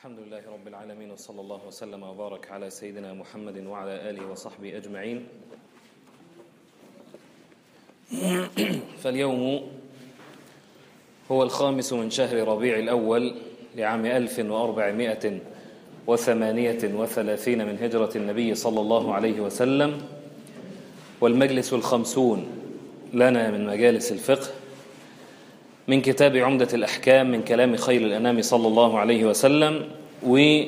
الحمد لله رب العالمين وصلى الله وسلم وبارك على سيدنا محمد وعلى آله وصحبه أجمعين فاليوم هو الخامس من شهر ربيع الأول لعام ألف وأربعمائة وثمانية وثلاثين من هجرة النبي صلى الله عليه وسلم والمجلس الخمسون لنا من مجالس الفقه من كتاب عمدة الأحكام من كلام خير الأنام صلى الله عليه وسلم و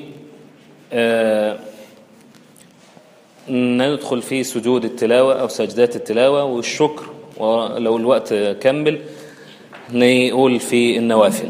ندخل في سجود التلاوة أو سجدات التلاوة والشكر ولو الوقت كمل نقول في النوافل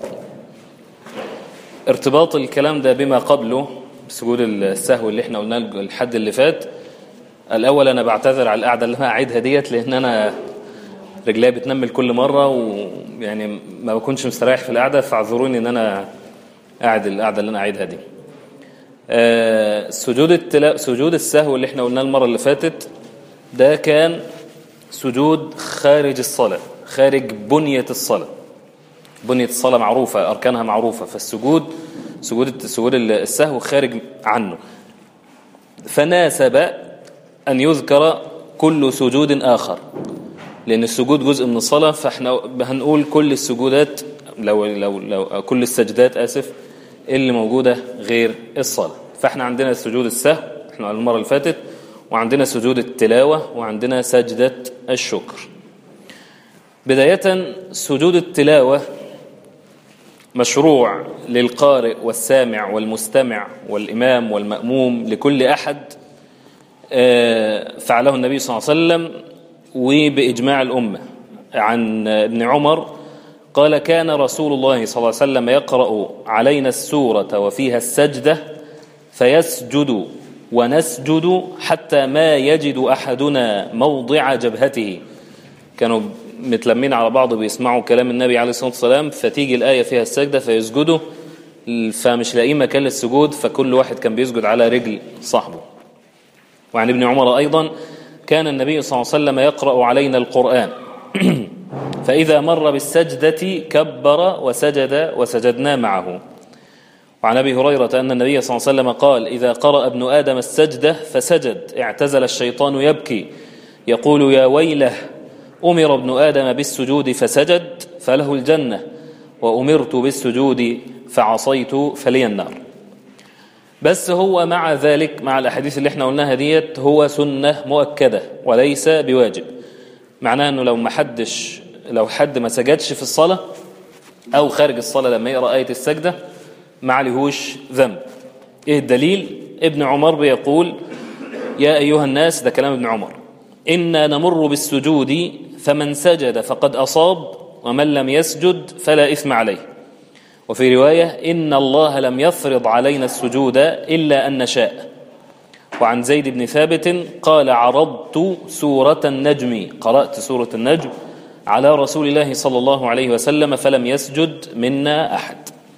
ارتباط الكلام ده بما قبله سجود السهو اللي احنا قلنا الحد اللي فات الأول أنا بعتذر على القعدة اللي أنا أعيدها ديت لأن أنا رجليا بتنمل كل مرة ويعني ما بكونش مستريح في القعدة فاعذروني ان انا قاعد القعدة اللي انا قاعدها دي آه سجود التلا... سجود السهو اللي احنا قلناه المرة اللي فاتت ده كان سجود خارج الصلاة خارج بنية الصلاة بنية الصلاة معروفة أركانها معروفة فالسجود سجود سجود السهو خارج عنه فناسب أن يذكر كل سجود آخر لأن السجود جزء من الصلاة فاحنا هنقول كل السجودات لو لو لو كل السجدات آسف اللي موجودة غير الصلاة فاحنا عندنا سجود السهو احنا قلنا المرة اللي فاتت وعندنا سجود التلاوة وعندنا سجدة الشكر بداية سجود التلاوة مشروع للقارئ والسامع والمستمع والإمام والمأموم لكل أحد فعله النبي صلى الله عليه وسلم وبإجماع الأمة عن ابن عمر قال كان رسول الله صلى الله عليه وسلم يقرأ علينا السورة وفيها السجدة فيسجد ونسجد حتى ما يجد أحدنا موضع جبهته كانوا متلمين على بعض بيسمعوا كلام النبي عليه الصلاة والسلام فتيجي الآية فيها السجدة فيسجدوا فمش لاقيين مكان للسجود فكل واحد كان بيسجد على رجل صاحبه وعن ابن عمر أيضا كان النبي صلى الله عليه وسلم يقرأ علينا القرآن فإذا مر بالسجدة كبر وسجد وسجدنا معه وعن أبي هريرة أن النبي صلى الله عليه وسلم قال إذا قرأ ابن آدم السجدة فسجد اعتزل الشيطان يبكي يقول يا ويله أمر ابن آدم بالسجود فسجد فله الجنة وأمرت بالسجود فعصيت فلي النار بس هو مع ذلك مع الأحاديث اللي احنا قلناها ديت هو سنة مؤكدة وليس بواجب معناه أنه لو ما حدش لو حد ما سجدش في الصلاة أو خارج الصلاة لما يقرأ آية السجدة ما عليهوش ذنب إيه الدليل ابن عمر بيقول يا أيها الناس ده كلام ابن عمر إنا نمر بالسجود فمن سجد فقد أصاب ومن لم يسجد فلا إثم عليه وفي رواية إن الله لم يفرض علينا السجود إلا أن نشاء وعن زيد بن ثابت قال عرضت سورة النجم قرأت سورة النجم على رسول الله صلى الله عليه وسلم فلم يسجد منا أحد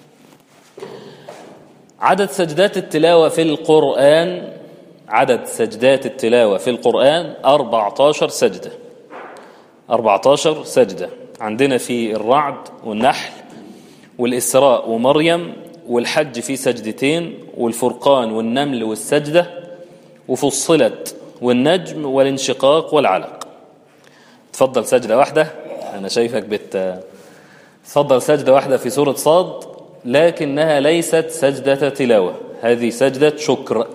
عدد سجدات التلاوة في القرآن عدد سجدات التلاوة في القرآن 14 سجدة 14 سجدة عندنا في الرعد والنحل والإسراء ومريم والحج في سجدتين والفرقان والنمل والسجدة وفصلت والنجم والانشقاق والعلق تفضل سجدة واحدة أنا شايفك بت تفضل سجدة واحدة في سورة صاد لكنها ليست سجدة تلاوة هذه سجدة شكر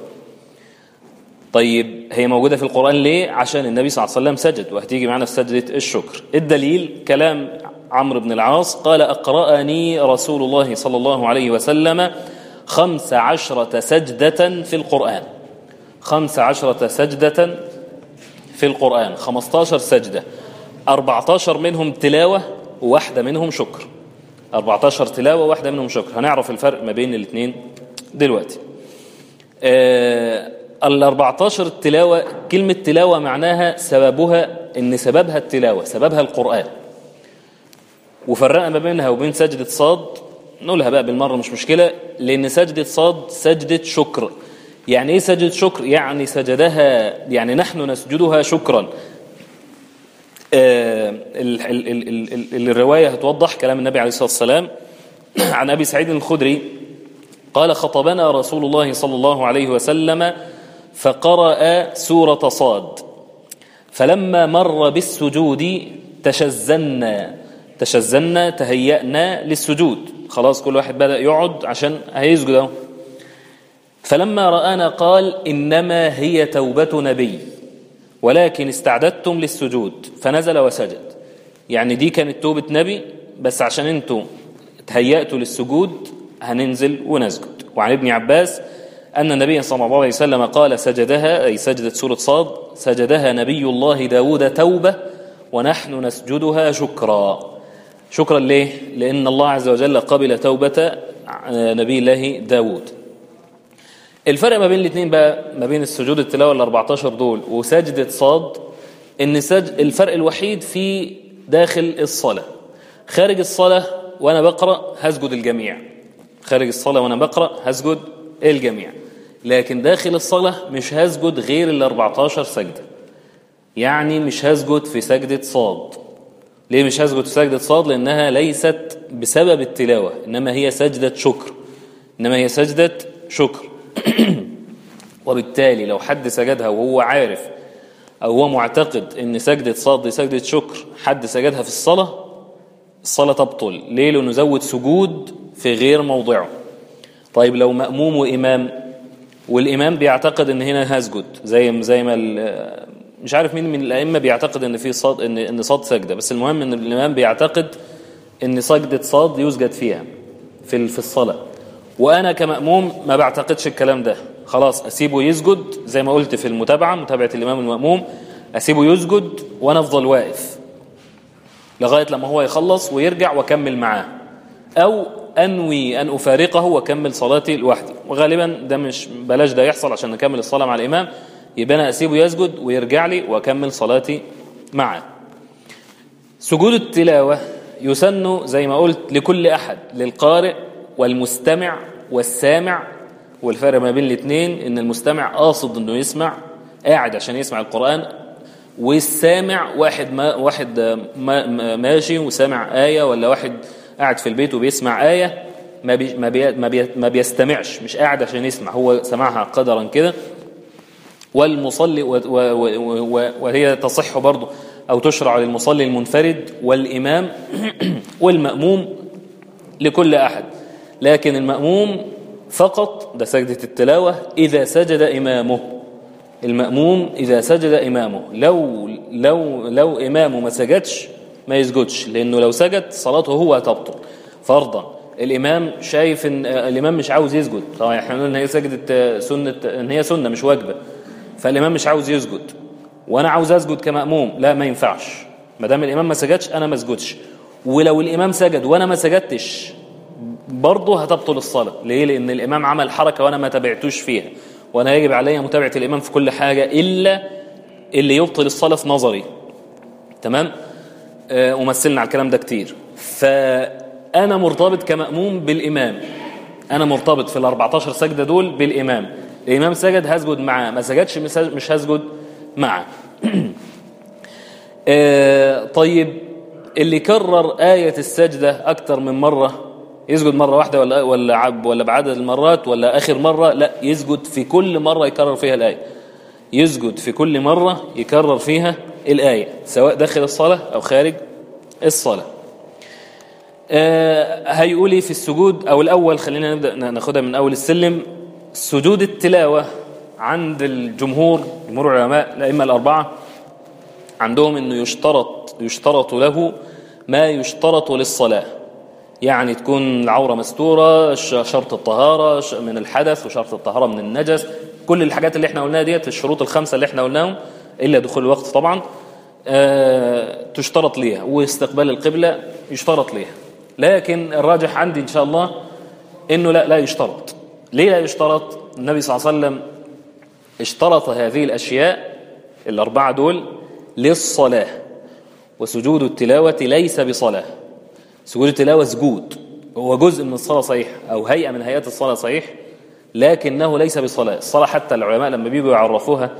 طيب هي موجودة في القرآن ليه؟ عشان النبي صلى الله عليه وسلم سجد وهتيجي معنا في سجدة الشكر الدليل كلام عمرو بن العاص قال أقرأني رسول الله صلى الله عليه وسلم خمس عشرة سجدة في القرآن خمس عشرة سجدة في القرآن خمستاشر سجدة أربعتاشر منهم تلاوة وواحدة منهم شكر أربعتاشر تلاوة وواحدة منهم شكر هنعرف الفرق ما بين الاثنين دلوقتي آه الأربعتاشر التلاوة كلمة تلاوة معناها سببها إن سببها التلاوة سببها القرآن وفرقنا ما بينها وبين سجدة صاد نقولها بقى بالمرة مش مشكلة لأن سجدة صاد سجدة شكر يعني إيه سجدة شكر؟ يعني سجدها يعني نحن نسجدها شكرا آه ال ال ال ال الرواية هتوضح كلام النبي عليه الصلاة والسلام عن أبي سعيد الخدري قال خطبنا رسول الله صلى الله عليه وسلم فقرأ سورة صاد فلما مر بالسجود تشزنا تشزنا تهيأنا للسجود خلاص كل واحد بدأ يقعد عشان هيسجد اهو فلما رآنا قال إنما هي توبة نبي ولكن استعددتم للسجود فنزل وسجد يعني دي كانت توبة نبي بس عشان انتوا تهيأتوا للسجود هننزل ونسجد وعن ابن عباس أن النبي صلى الله عليه وسلم قال سجدها أي سجدة سورة صاد سجدها نبي الله داود توبة ونحن نسجدها شكرا شكرا ليه؟ لأن الله عز وجل قبل توبة نبي الله داود الفرق ما بين الاثنين بقى ما بين السجود التلاوة ال 14 دول وسجدة صاد ان سج... الفرق الوحيد في داخل الصلاة خارج الصلاة وانا بقرأ هسجد الجميع خارج الصلاة وانا بقرأ هسجد الجميع لكن داخل الصلاة مش هسجد غير ال 14 سجدة يعني مش هسجد في سجدة صاد ليه مش هسجد في سجدة صاد لأنها ليست بسبب التلاوة إنما هي سجدة شكر إنما هي سجدة شكر وبالتالي لو حد سجدها وهو عارف أو هو معتقد إن سجدة صاد دي سجدة شكر حد سجدها في الصلاة الصلاة تبطل ليه لأنه زود سجود في غير موضعه طيب لو مأموم وإمام والإمام بيعتقد إن هنا هسجد زي زي ما مش عارف مين من الأئمة بيعتقد إن في صاد إن إن صاد سجدة بس المهم إن الإمام بيعتقد إن سجدة صاد يسجد فيها في في الصلاة وأنا كمأموم ما بعتقدش الكلام ده خلاص أسيبه يسجد زي ما قلت في المتابعة متابعة الإمام المأموم أسيبه يسجد وأنا أفضل واقف لغاية لما هو يخلص ويرجع وأكمل معاه أو أنوي أن أفارقه وأكمل صلاتي لوحدي وغالبا ده مش بلاش ده يحصل عشان نكمل الصلاة مع الإمام يبقى أنا أسيبه يسجد ويرجع لي وأكمل صلاتي معه سجود التلاوة يسن زي ما قلت لكل أحد للقارئ والمستمع والسامع والفرق ما بين الاثنين ان المستمع قاصد انه يسمع قاعد عشان يسمع القرآن والسامع واحد ما واحد ما ماشي وسامع آية ولا واحد قاعد في البيت وبيسمع آية ما بي ما بي ما, بي ما بيستمعش مش قاعد عشان يسمع هو سمعها قدرا كده والمصلي وهي تصح برضه أو تشرع للمصلي المنفرد والإمام والمأموم لكل أحد لكن المأموم فقط ده سجدة التلاوة إذا سجد إمامه المأموم إذا سجد إمامه لو لو لو إمامه ما سجدش ما يسجدش لأنه لو سجد صلاته هو هتبطل فرضا الإمام شايف إن الإمام مش عاوز يسجد طبعا احنا قلنا إن هي سجدة سنة إن هي سنة مش واجبة فالإمام مش عاوز يسجد وأنا عاوز أسجد كمأموم لا ما ينفعش ما دام الإمام ما سجدش أنا ما اسجدش ولو الإمام سجد وأنا ما سجدتش برضه هتبطل الصلاة ليه؟ لأن الإمام عمل حركة وأنا ما تابعتوش فيها وأنا يجب علي متابعة الإمام في كل حاجة إلا اللي يبطل الصلاة في نظري تمام؟ آه ومثلنا على الكلام ده كتير فأنا مرتبط كمأموم بالإمام أنا مرتبط في ال 14 سجدة دول بالإمام الإمام سجد هسجد معاه ما سجدش مش هسجد معاه آه طيب اللي كرر آية السجدة أكتر من مرة يسجد مرة واحدة ولا ولا عب ولا بعدد المرات ولا آخر مرة لا يسجد في كل مرة يكرر فيها الآية يسجد في كل مرة يكرر فيها الآية سواء داخل الصلاة أو خارج الصلاة آه هيقولي في السجود أو الأول خلينا نبدأ ناخدها من أول السلم سجود التلاوة عند الجمهور جمهور العلماء الأئمة الأربعة عندهم أنه يشترط يشترط له ما يشترط للصلاة يعني تكون العورة مستورة شرط الطهارة من الحدث وشرط الطهارة من النجس كل الحاجات اللي احنا قلناها ديت الشروط الخمسة اللي احنا قلناهم إلا دخول الوقت طبعا اه تشترط ليها واستقبال القبلة يشترط ليها لكن الراجح عندي إن شاء الله إنه لا لا يشترط ليه لا يشترط النبي صلى الله عليه وسلم اشترط هذه الأشياء الأربعة دول للصلاة وسجود التلاوة ليس بصلاة سجود التلاوة سجود هو جزء من الصلاة صحيح أو هيئة من هيئات الصلاة صحيح لكنه ليس بصلاة الصلاة حتى العلماء لما بيجوا يعرفوها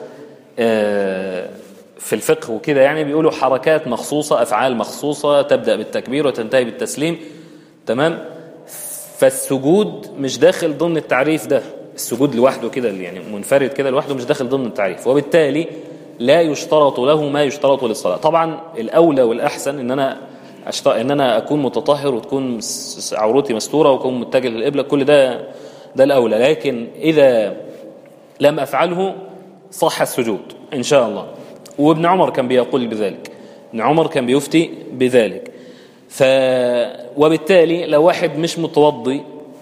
في الفقه وكده يعني بيقولوا حركات مخصوصة أفعال مخصوصة تبدأ بالتكبير وتنتهي بالتسليم تمام فالسجود مش داخل ضمن التعريف ده السجود لوحده كده يعني منفرد كده لوحده مش داخل ضمن التعريف وبالتالي لا يشترط له ما يشترط للصلاة طبعا الأولى والأحسن إن أنا أشت... إن أنا أكون متطهر وتكون س- عورتي مستورة وأكون متجه للقبلة كل ده ده الأولى لكن إذا لم أفعله صح السجود إن شاء الله وابن عمر كان بيقول بذلك ابن عمر كان بيفتي بذلك ف وبالتالي لو واحد مش متوضي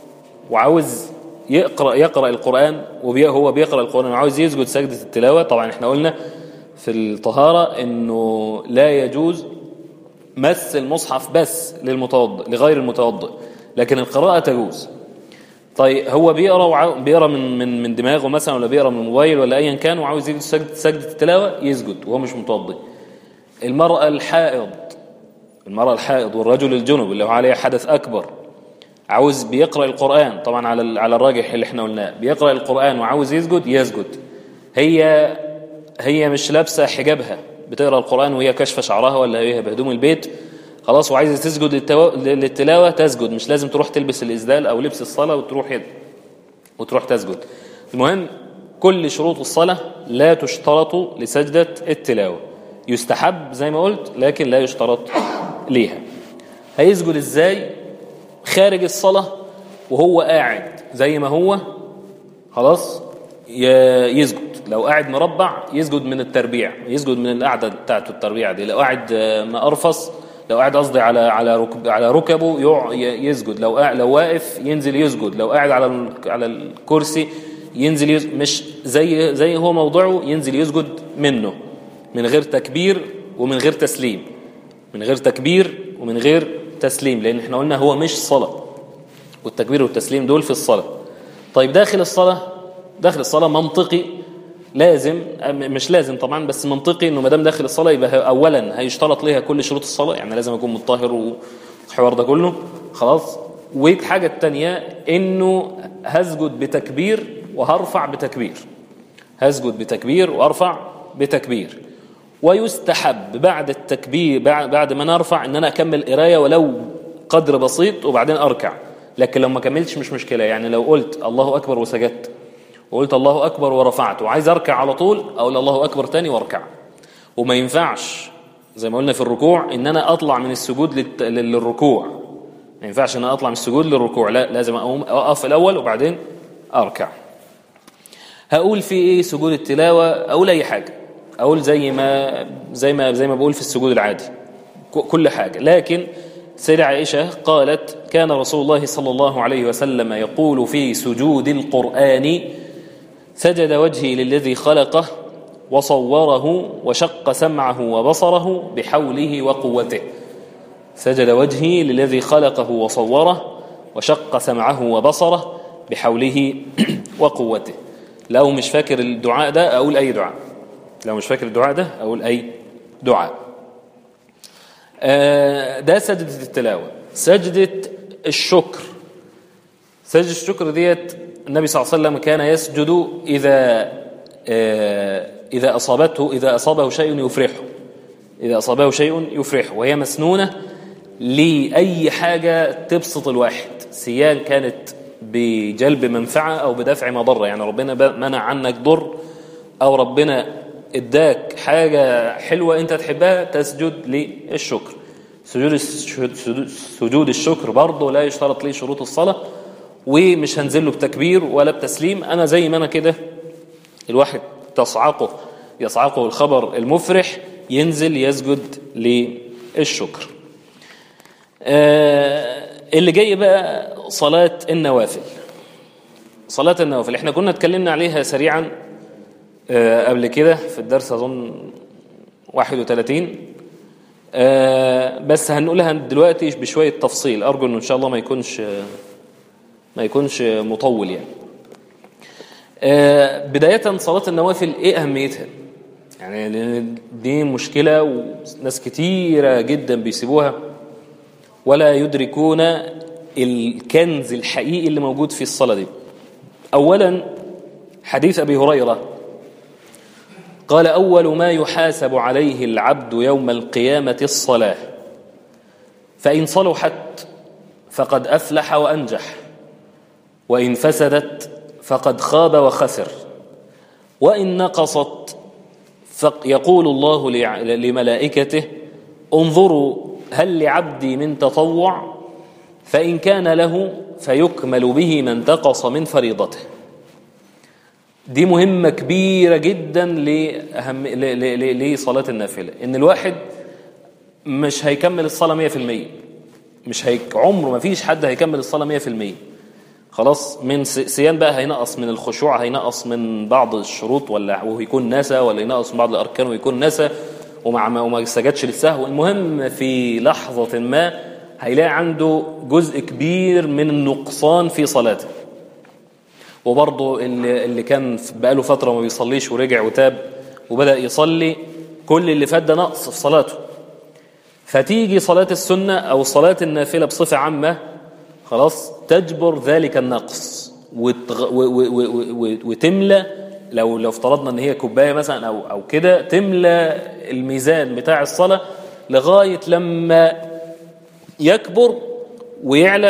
وعاوز يقرأ يقرأ القرآن وهو بيقرأ القرآن وعاوز يسجد سجدة التلاوة طبعا احنا قلنا في الطهارة انه لا يجوز مس المصحف بس للمتوضئ لغير المتوضئ لكن القراءة تجوز طيب هو بيقرا وعاو... بيقرا من من من دماغه مثلا ولا بيقرا من موبايل ولا ايا كان وعاوز يسجد سجدة, سجدة التلاوة يسجد وهو مش متوضئ المرأة الحائض المرأة الحائض والرجل الجنب اللي هو عليه حدث أكبر عاوز بيقرأ القرآن طبعا على ال- على الراجح اللي احنا قلناه بيقرأ القرآن وعاوز يسجد يسجد هي هي مش لابسة حجابها بتقرأ القرآن وهي كشفة شعرها ولا هي بهدوم البيت خلاص وعايزة تسجد للتو... للتلاوة تسجد مش لازم تروح تلبس الإسدال أو لبس الصلاة وتروح يد وتروح تسجد المهم كل شروط الصلاة لا تشترط لسجدة التلاوة يستحب زي ما قلت لكن لا يشترط ليها هيسجد ازاي خارج الصلاة وهو قاعد زي ما هو خلاص ي- يسجد لو قاعد مربع يسجد من التربيع يسجد من القعدة بتاعته التربيع دي لو قاعد آه، مقرفص لو قاعد قصدي على على ركب على ركبه يع- ي- يسجد لو قاعد لو واقف ينزل يسجد لو قاعد على ال- على الكرسي ينزل يسجد مش زي زي هو موضعه ينزل يسجد منه من غير تكبير ومن غير تسليم من غير تكبير ومن غير تسليم لان احنا قلنا هو مش صلاه والتكبير والتسليم دول في الصلاة طيب داخل الصلاة داخل الصلاة منطقي لازم أم- مش لازم طبعا بس منطقي انه ما دام داخل الصلاة يبقى ه- اولا هيشترط ليها كل شروط الصلاة يعني لازم اكون متطهر والحوار ده كله خلاص والحاجة التانية انه هسجد بتكبير وهرفع بتكبير هسجد بتكبير وارفع بتكبير ويستحب بعد التكبير بعد بعد ما نرفع ان انا اكمل قرايه ولو قدر بسيط وبعدين اركع لكن لو ما كملتش مش مشكله يعني لو قلت الله اكبر وسجدت وقلت الله اكبر ورفعت وعايز اركع على طول اقول الله اكبر تاني واركع وما ينفعش زي ما قلنا في الركوع ان انا اطلع من السجود للت... للركوع ما ينفعش ان انا اطلع من السجود للركوع لا لازم اقوم اقف الاول وبعدين اركع هقول في ايه سجود التلاوه اقول اي حاجه اقول زي ما زي ما زي ما بقول في السجود العادي ك- كل حاجه لكن سيدة عائشه قالت كان رسول الله صلى الله عليه وسلم يقول في سجود القران سجد وجهي للذي خلقه وصوره وشق سمعه وبصره بحوله وقوته سجد وجهي للذي خلقه وصوره وشق سمعه وبصره بحوله وقوته لو مش فاكر الدعاء ده أقول أي دعاء لو مش فاكر الدعاء ده أقول أي دعاء آه، ده سجدة التلاوة سجدة الشكر سجدة الشكر ديت النبي صلى الله عليه وسلم كان يسجد إذا آه، إذا أصابته إذا أصابه شيء يفرحه إذا أصابه شيء يفرحه وهي مسنونة لأي حاجة تبسط الواحد سيان كانت بجلب منفعة أو بدفع مضرة يعني ربنا ب- منع عنك ضر أو ربنا اداك حاجة حلوة أنت تحبها تسجد للشكر سجود الش- سجود- سجود الشكر برضه لا يشترط ليه شروط الصلاة ومش هنزل له بتكبير ولا بتسليم أنا زي ما أنا كده الواحد تصعقه يصعقه الخبر المفرح ينزل يسجد للشكر آه، اللي جاي بقى صلاة النوافل صلاة النوافل احنا كنا اتكلمنا عليها سريعا آه، قبل كده في الدرس أظن 31 آه، بس هنقولها دلوقتي بشوية تفصيل أرجو إنه إن شاء الله ما يكونش ما يكونش مطول يعني آه، بداية صلاة النوافل إيه أهميتها؟ يعني لأن دي مشكلة وناس كتيرة جدا بيسيبوها ولا يدركون الكنز الحقيقي اللي موجود في الصلاة دي أولا حديث أبي هريرة قال أول ما يحاسب عليه العبد يوم القيامة الصلاة فإن صلحت فقد أفلح وأنجح وإن فسدت فقد خاب وخسر وإن نقصت يقول الله لملائكته انظروا هل لعبدي من تطوع فإن كان له فيكمل به ما انتقص من فريضته دي مهمة كبيرة جدا لأهم لصلاة النافلة إن الواحد مش هيكمل الصلاة مية في المية مش هيك عمره ما فيش حد هيكمل الصلاة مية في المية خلاص من صيام بقى هينقص من الخشوع هينقص من بعض الشروط ولا ويكون نسى ولا ينقص من بعض الأركان ويكون نسى ومع وما سجدش للسهو المهم في لحظة ما هيلاقي عنده جزء كبير من النقصان في صلاته وبرضه اللي, اللي كان بقاله فترة ما بيصليش ورجع وتاب وبدأ يصلي كل اللي فات ده نقص في صلاته فتيجي صلاة السنة أو صلاة النافلة بصفة عامة خلاص تجبر ذلك النقص وتغ... و... و... و... وتملى لو لو افترضنا ان هي كوبايه مثلا او او كده تملى الميزان بتاع الصلاه لغايه لما يكبر ويعلى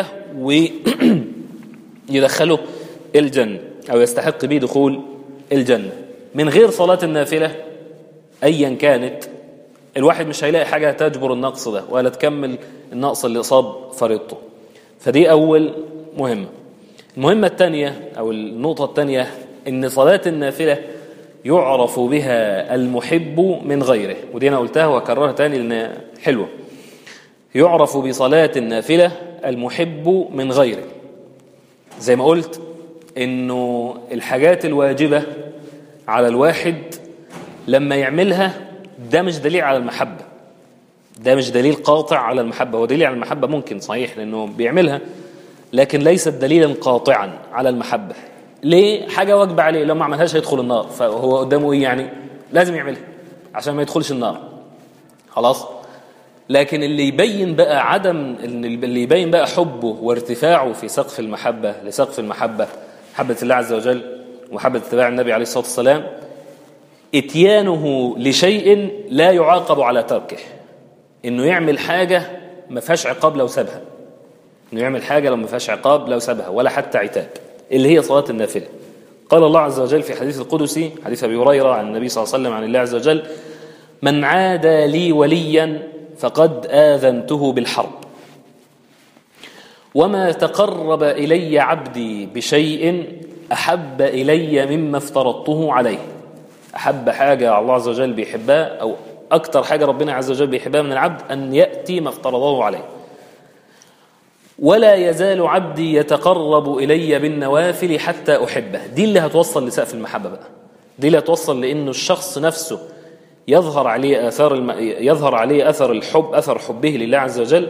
ويدخله الجنه او يستحق به دخول الجنه من غير صلاه النافله ايا كانت الواحد مش هيلاقي حاجه تجبر النقص ده ولا تكمل النقص اللي اصاب فريضته فدي اول مهمه المهمه الثانيه او النقطه الثانيه ان صلاه النافله يعرف بها المحب من غيره ودي انا قلتها وهكررها تاني لان حلوه يعرف بصلاه النافله المحب من غيره زي ما قلت انه الحاجات الواجبه على الواحد لما يعملها ده مش دليل على المحبه ده مش دليل قاطع على المحبه هو دليل على المحبه ممكن صحيح لانه بيعملها لكن ليست دليلا قاطعا على المحبه ليه حاجه واجبه عليه لو ما عملهاش هيدخل النار فهو قدامه ايه يعني لازم يعملها عشان ما يدخلش النار خلاص لكن اللي يبين بقى عدم اللي يبين بقى حبه وارتفاعه في سقف المحبه لسقف المحبه محبه الله عز وجل ومحبه اتباع النبي عليه الصلاه والسلام اتيانه لشيء لا يعاقب على تركه انه يعمل حاجه ما فيهاش عقاب لو سابها انه يعمل حاجه لو ما فيهاش عقاب لو سابها ولا حتى عتاب اللي هي صلاه النافله قال الله عز وجل في حديث القدسي حديث ابي هريره عن النبي صلى الله عليه وسلم عن الله عز وجل من عادى لي وليا فقد آذنته بالحرب وما تقرب إلي عبدي بشيء أحب إلي مما افترضته عليه أحب حاجة الله عز وجل بيحبها أو أكتر حاجة ربنا عز وجل بيحبها من العبد أن يأتي ما افترضه عليه ولا يزال عبدي يتقرب إلي بالنوافل حتى أحبه دي اللي هتوصل لسقف المحبة بقى دي اللي هتوصل لأنه الشخص نفسه يظهر عليه اثار الم... يظهر عليه اثر الحب اثر حبه لله عز وجل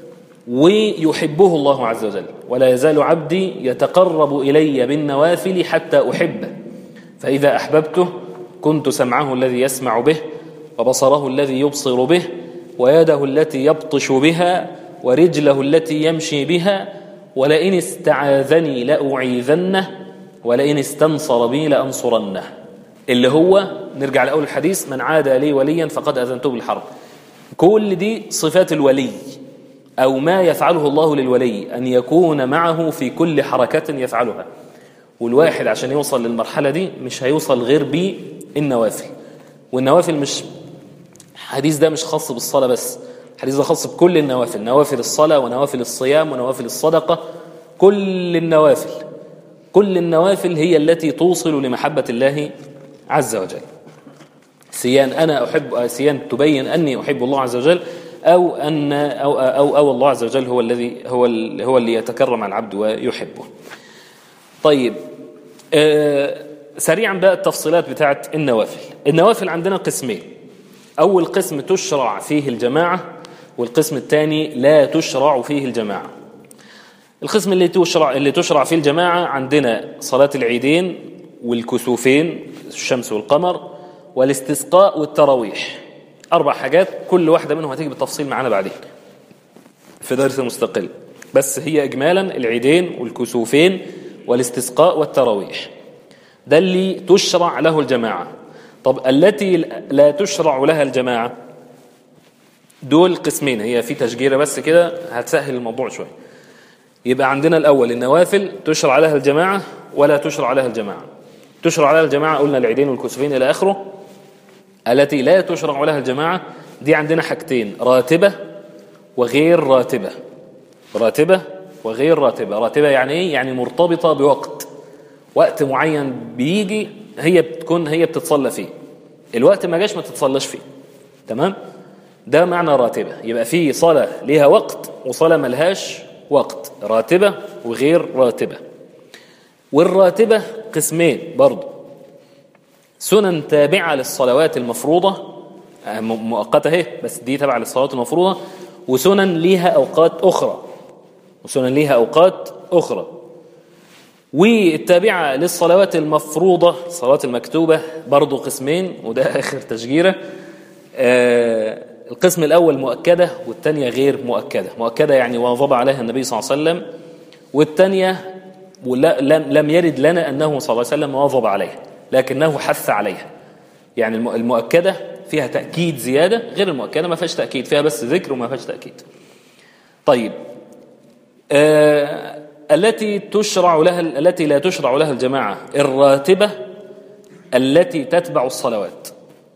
ويحبه الله عز وجل ولا يزال عبدي يتقرب الي بالنوافل حتى احبه فاذا احببته كنت سمعه الذي يسمع به وبصره الذي يبصر به ويده التي يبطش بها ورجله التي يمشي بها ولئن استعاذني لاعيذنه ولئن استنصر بي لانصرنه اللي هو نرجع لأول الحديث من عادى لي وليا فقد أذنته بالحرب كل دي صفات الولي أو ما يفعله الله للولي أن يكون معه في كل حركة يفعلها والواحد عشان يوصل للمرحلة دي مش هيوصل غير بالنوافل والنوافل مش الحديث ده مش خاص بالصلاة بس الحديث ده خاص بكل النوافل نوافل الصلاة ونوافل الصيام ونوافل الصدقة كل النوافل كل النوافل هي التي توصل لمحبة الله عز وجل سيان أنا أحب سيان تبين أني أحب الله عز وجل أو أن أو أو, أو الله عز وجل هو الذي هو هو اللي يتكرم على العبد ويحبه. طيب آه سريعا بقى التفصيلات بتاعت النوافل. النوافل عندنا قسمين. أول قسم تشرع فيه الجماعة والقسم الثاني لا تشرع فيه الجماعة. القسم اللي تشرع اللي تشرع فيه الجماعة عندنا صلاة العيدين والكسوفين الشمس والقمر والاستسقاء والتراويح أربع حاجات كل واحدة منهم هتيجي بالتفصيل معانا بعدين في درس مستقل بس هي إجمالا العيدين والكسوفين والاستسقاء والتراويح ده اللي تشرع له الجماعة طب التي لا تشرع لها الجماعة دول قسمين هي في تشجيرة بس كده هتسهل الموضوع شوية يبقى عندنا الأول النوافل تشرع عليها الجماعة ولا تشرع عليها الجماعة تشرع عليها الجماعة قلنا العيدين والكسوفين إلى آخره التي لا تشرع لها الجماعة دي عندنا حاجتين راتبة وغير راتبة راتبة وغير راتبة راتبة يعني ايه يعني مرتبطة بوقت وقت معين بيجي هي بتكون هي بتتصلى فيه الوقت ما جاش ما تتصلاش فيه تمام ده معنى راتبة يبقى في صلاة ليها وقت وصلاة ملهاش وقت راتبة وغير راتبة والراتبة قسمين برضو سنن تابعة للصلوات المفروضة مؤقتة اهي بس دي تبع للصلوات المفروضة وسنن ليها أوقات أخرى وسنن ليها أوقات أخرى والتابعة للصلوات المفروضة الصلوات المكتوبة برضو قسمين وده آخر تشجيرة آه القسم الأول مؤكدة والثانية غير مؤكدة مؤكدة يعني واظب عليها النبي صلى الله عليه وسلم والثانية لم لم يرد لنا أنه صلى الله عليه وسلم واظب عليها لكنه حث عليها يعني المؤكدة فيها تأكيد زيادة غير المؤكدة ما فيهاش تأكيد فيها بس ذكر وما فيهاش تأكيد طيب آه التي تشرع لها التي لا تشرع لها الجماعة الراتبة التي تتبع الصلوات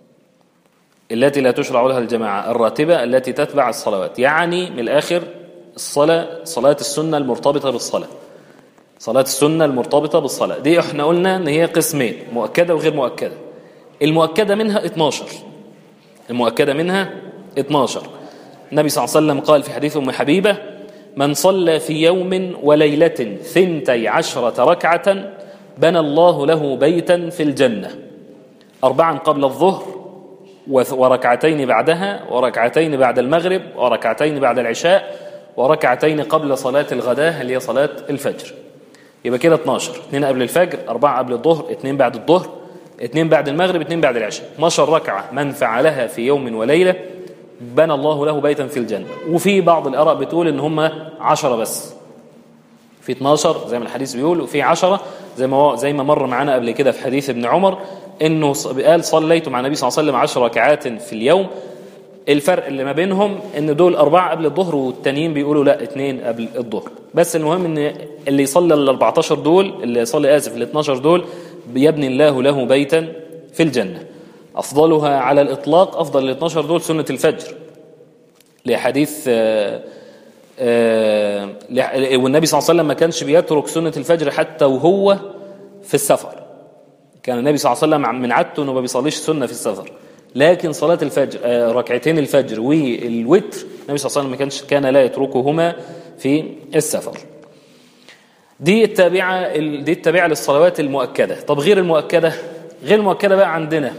التي لا تشرع لها الجماعة الراتبة التي تتبع الصلوات يعني من الآخر الصلاة صلاة السنة المرتبطة بالصلاة صلاة السنة المرتبطة بالصلاة دي احنا قلنا ان هي قسمين مؤكدة وغير مؤكدة المؤكدة منها 12 المؤكدة منها 12 النبي صلى الله عليه وسلم قال في حديث أم حبيبة من صلى في يوم وليلة ثنتي عشرة ركعة بنى الله له بيتا في الجنة أربعا قبل الظهر وركعتين بعدها وركعتين بعد المغرب وركعتين بعد العشاء وركعتين قبل صلاة الغداء اللي هي صلاة الفجر يبقى كده 12 اثنين قبل الفجر أربعة قبل الظهر اثنين بعد الظهر اثنين بعد المغرب اثنين بعد العشاء 12 ركعة من فعلها في يوم وليلة بنى الله له بيتا في الجنة وفي بعض الآراء بتقول إن هم 10 بس في 12 زي ما الحديث بيقول وفي 10 زي ما زي ما مر معانا قبل كده في حديث ابن عمر انه قال صليت مع النبي صلى الله عليه وسلم 10 ركعات في اليوم الفرق اللي ما بينهم ان دول أربعة قبل الظهر والتانيين بيقولوا لا اثنين قبل الظهر بس المهم ان اللي يصلي ال 14 دول اللي يصلي اسف ال 12 دول يبني الله له بيتا في الجنة أفضلها على الإطلاق أفضل ال 12 دول سنة الفجر لحديث آآ آآ والنبي صلى الله عليه وسلم ما كانش بيترك سنة الفجر حتى وهو في السفر كان النبي صلى الله عليه وسلم من عادته انه ما بيصليش سنة في السفر لكن صلاة الفجر ركعتين الفجر والوتر النبي صلى الله عليه وسلم ما كانش كان لا يتركهما في السفر دي التابعة دي التابعة للصلوات المؤكدة طب غير المؤكدة غير المؤكدة بقى عندنا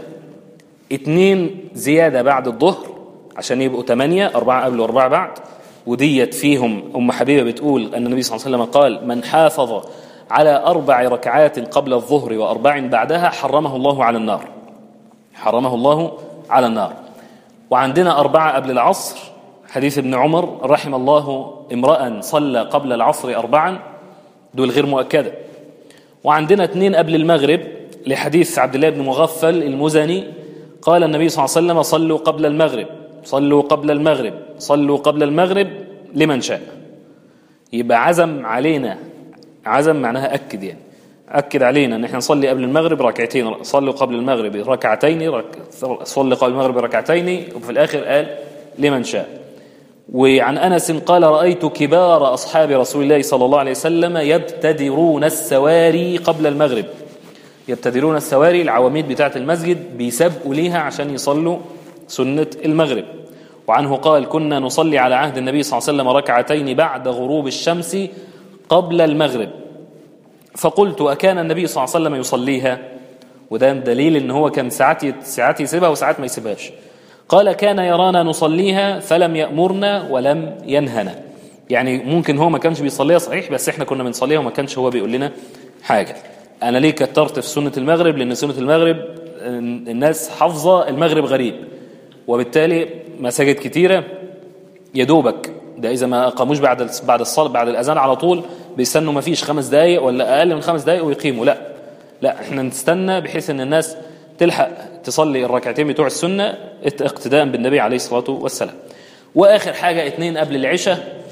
اتنين زيادة بعد الظهر عشان يبقوا ثمانية أربعة قبل وأربعة بعد وديت فيهم أم حبيبة بتقول أن النبي صلى الله عليه وسلم قال من حافظ على أربع ركعات قبل الظهر وأربع بعدها حرمه الله على النار حرمه الله على النار وعندنا أربعة قبل العصر حديث ابن عمر رحم الله امرأ صلى قبل العصر أربعا دول غير مؤكدة وعندنا اثنين قبل المغرب لحديث عبد الله بن مغفل المزني قال النبي صلى الله عليه وسلم صلوا قبل المغرب صلوا قبل المغرب صلوا قبل المغرب لمن شاء يبقى عزم علينا عزم معناها أكد يعني أكد علينا أن احنا نصلي قبل المغرب ركعتين صلوا قبل المغرب ركعتين رك... صلي قبل المغرب ركعتين وفي الآخر قال لمن شاء وعن أنس قال رأيت كبار أصحاب رسول الله صلى الله عليه وسلم يبتدرون السواري قبل المغرب يبتدرون السواري العواميد بتاعة المسجد بيسبقوا ليها عشان يصلوا سنة المغرب وعنه قال كنا نصلي على عهد النبي صلى الله عليه وسلم ركعتين بعد غروب الشمس قبل المغرب فقلت أكان النبي صلى الله عليه وسلم يصليها وده دليل ان هو كان ساعات ساعات يسيبها وساعات ما يسيبهاش قال كان يرانا نصليها فلم يأمرنا ولم ينهنا يعني ممكن هو ما كانش بيصليها صحيح بس احنا كنا بنصليها وما كانش هو بيقول لنا حاجة انا ليه كترت في سنة المغرب لان سنة المغرب الناس حافظة المغرب غريب وبالتالي مساجد كتيرة يدوبك ده اذا ما قاموش بعد بعد الصلاة بعد الاذان على طول بيستنوا ما فيش خمس دقايق ولا اقل من خمس دقايق ويقيموا لا لا احنا نستنى بحيث ان الناس تلحق تصلي الركعتين بتوع السنة اقتداء بالنبي عليه الصلاة والسلام وآخر حاجة اتنين قبل العشاء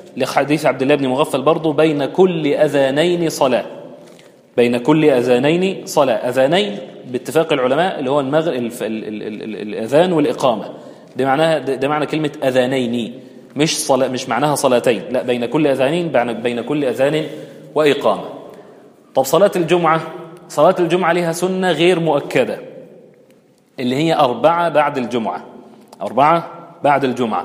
لحديث عبد الله بن مغفل برضه بين كل أذانين صلاة بين كل أذانين صلاة أذانين باتفاق العلماء اللي هو المغرب الف... ال... ال... ال... الأذان والإقامة ده معناها ده, ده معنى كلمة أذانين مش صلاة مش معناها صلاتين لا بين كل أذانين بين كل أذان وإقامة طب صلاة الجمعة صلاة الجمعة لها سنة غير مؤكدة اللي هي أربعة بعد الجمعة أربعة بعد الجمعة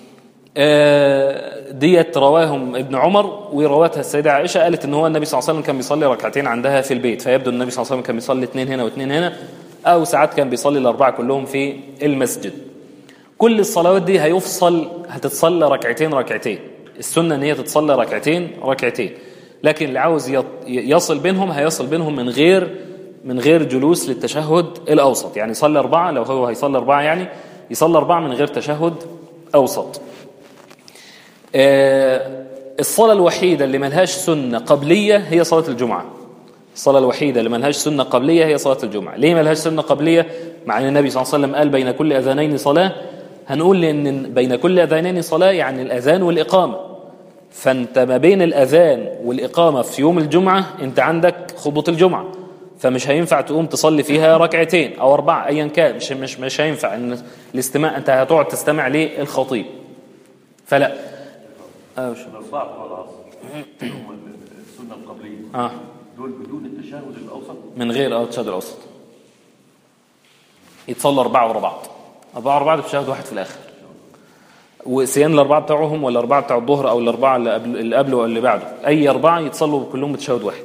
ديت رواهم ابن عمر ورواتها السيدة عائشة قالت ان هو النبي صلى الله عليه وسلم كان بيصلي ركعتين عندها في البيت فيبدو النبي صلى الله عليه وسلم كان بيصلي اثنين هنا واثنين هنا او ساعات كان بيصلي الاربعة كلهم في المسجد كل الصلوات دي هيفصل هتتصلى ركعتين ركعتين السنة ان هي تتصلى ركعتين ركعتين لكن اللي عاوز يصل بينهم هيصل بينهم من غير من غير جلوس للتشهد الاوسط يعني يصلي اربعة لو هو هيصلي اربعة يعني يصلي اربعة من غير تشهد اوسط الصلاة الوحيدة اللي ملهاش سنة قبلية هي صلاة الجمعة الصلاة الوحيدة اللي ملهاش سنة قبلية هي صلاة الجمعة ليه ملهاش سنة قبلية مع أن النبي صلى الله عليه وسلم قال بين كل أذانين صلاة هنقول لأن بين كل أذانين صلاة يعني الأذان والإقامة فأنت ما بين الأذان والإقامة في يوم الجمعة أنت عندك خطبة الجمعة فمش هينفع تقوم تصلي فيها ركعتين أو أربعة أيا كان مش مش مش هينفع إن الاستماع أنت هتقعد تستمع للخطيب فلا اه الاربعه بتوع العصر هم السنه القبليه اه دول بدون التشهد الاوسط من غير اه التشهد الاوسط يتصلى اربعه ورا بعض اربعه ورا بعض بتشهد واحد في الاخر وسيان الاربعه بتاعهم ولا الاربعه بتاع الظهر او الاربعه اللي قبل اللي قبله او اللي بعده اي اربعه يتصلوا كلهم بتشهد واحد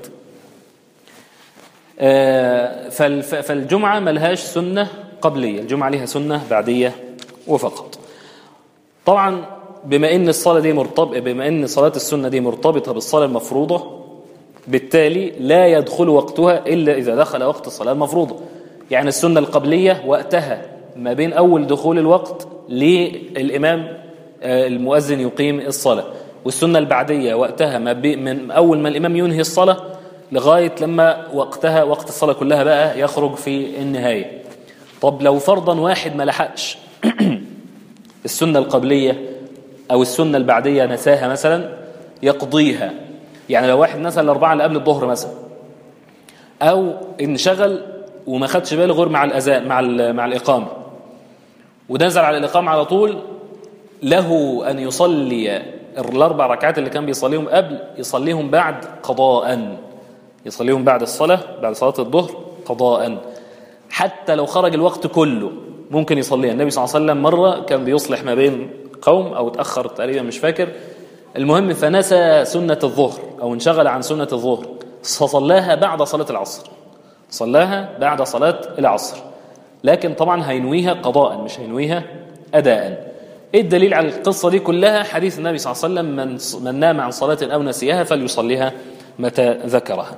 آه فالجمعه ملهاش سنه قبليه الجمعه ليها سنه بعديه وفقط طبعا بما ان الصلاه دي مرتبطه بما ان صلاه السنه دي مرتبطه بالصلاه المفروضه بالتالي لا يدخل وقتها الا اذا دخل وقت الصلاه المفروضه يعني السنه القبليه وقتها ما بين اول دخول الوقت للامام المؤذن يقيم الصلاه والسنه البعديه وقتها ما من اول ما الامام ينهي الصلاه لغايه لما وقتها وقت الصلاه كلها بقى يخرج في النهايه طب لو فرضا واحد ما لحقش السنه القبليه أو السنة البعدية نساها مثلا يقضيها يعني لو واحد نسى الأربعة اللي قبل الظهر مثلا أو انشغل وما خدش باله غير مع الأذان مع مع الإقامة ونزل على الإقامة على طول له أن يصلي الأربع ركعات اللي كان بيصليهم قبل يصليهم بعد قضاء يصليهم بعد الصلاة بعد صلاة الظهر قضاء حتى لو خرج الوقت كله ممكن يصليها النبي صلى الله عليه وسلم مرة كان بيصلح ما بين قوم أو تأخر تقريبا مش فاكر المهم فنسى سنة الظهر أو انشغل عن سنة الظهر فصلاها بعد صلاة العصر صلاها بعد صلاة العصر لكن طبعا هينويها قضاء مش هينويها أداء ايه الدليل على القصة دي كلها حديث النبي صلى الله عليه وسلم من, من نام عن صلاة أو نسيها فليصليها متى ذكرها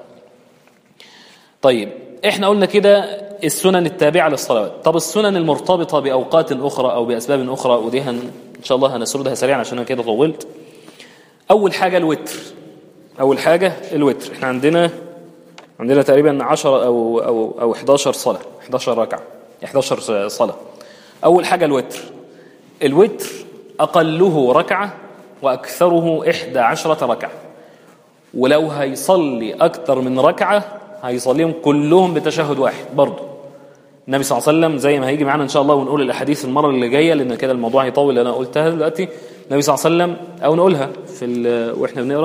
طيب احنا قلنا كده السنن التابعة للصلوات طب السنن المرتبطة بأوقات أخرى أو بأسباب أخرى ودي هن إن شاء الله هنسردها سريعا عشان أنا كده طولت أول حاجة الوتر أول حاجة الوتر احنا عندنا عندنا تقريبا 10 أو أو أو 11 صلاة 11 ركعة 11 صلاة أول حاجة الوتر الوتر أقله ركعة وأكثره 11 ركعة ولو هيصلي أكثر من ركعة هيصليهم كلهم بتشهد واحد برضه النبي صلى الله عليه وسلم زي ما هيجي معانا ان شاء الله ونقول الاحاديث المره اللي جايه لان كده الموضوع هيطول اللي انا قلتها دلوقتي النبي صلى الله عليه وسلم او نقولها في واحنا بنقرا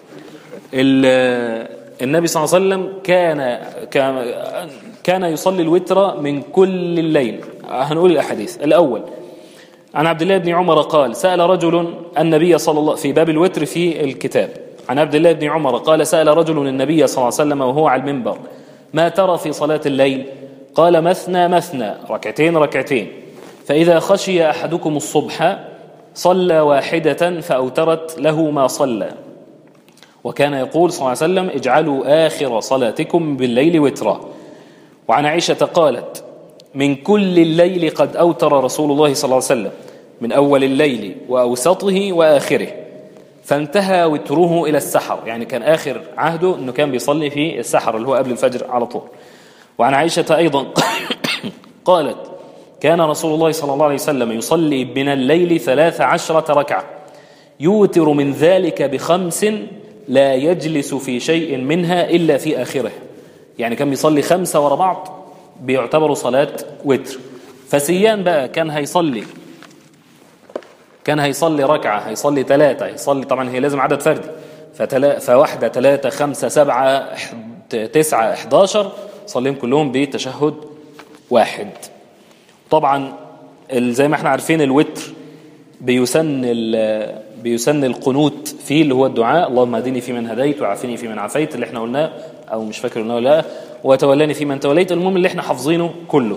النبي صلى الله عليه وسلم كان كان يصلي الوتر من كل الليل هنقول الاحاديث الاول عن عبد الله بن عمر قال سال رجل النبي صلى الله في باب الوتر في الكتاب عن عبد الله بن عمر قال سال رجل النبي صلى الله عليه وسلم وهو على المنبر ما ترى في صلاه الليل قال مثنى مثنى ركعتين ركعتين فإذا خشي أحدكم الصبح صلى واحدة فأوترت له ما صلى وكان يقول صلى الله عليه وسلم اجعلوا آخر صلاتكم بالليل وترا وعن عائشة قالت من كل الليل قد أوتر رسول الله صلى الله عليه وسلم من أول الليل وأوسطه وآخره فانتهى وتره إلى السحر يعني كان آخر عهده أنه كان بيصلي في السحر اللي هو قبل الفجر على طول وعن عائشة أيضا قالت كان رسول الله صلى الله عليه وسلم يصلي من الليل ثلاث عشرة ركعة يوتر من ذلك بخمس لا يجلس في شيء منها إلا في آخره يعني كان بيصلي خمسة ورا بعض بيعتبروا صلاة وتر فسيان بقى كان هيصلي كان هيصلي ركعة هيصلي ثلاثة هيصلي طبعا هي لازم عدد فردي فتلا فواحدة ثلاثة خمسة سبعة إحد- تسعة احداشر صليهم كلهم بتشهد واحد طبعا ال- زي ما احنا عارفين الوتر بيسن ال- بيسن القنوت فيه اللي هو الدعاء اللهم اهدني فيمن هديت وعافني فيمن عافيت اللي احنا قلناه او مش فاكر قلناه ولا لا وتولاني فيمن توليت المهم اللي احنا حافظينه كله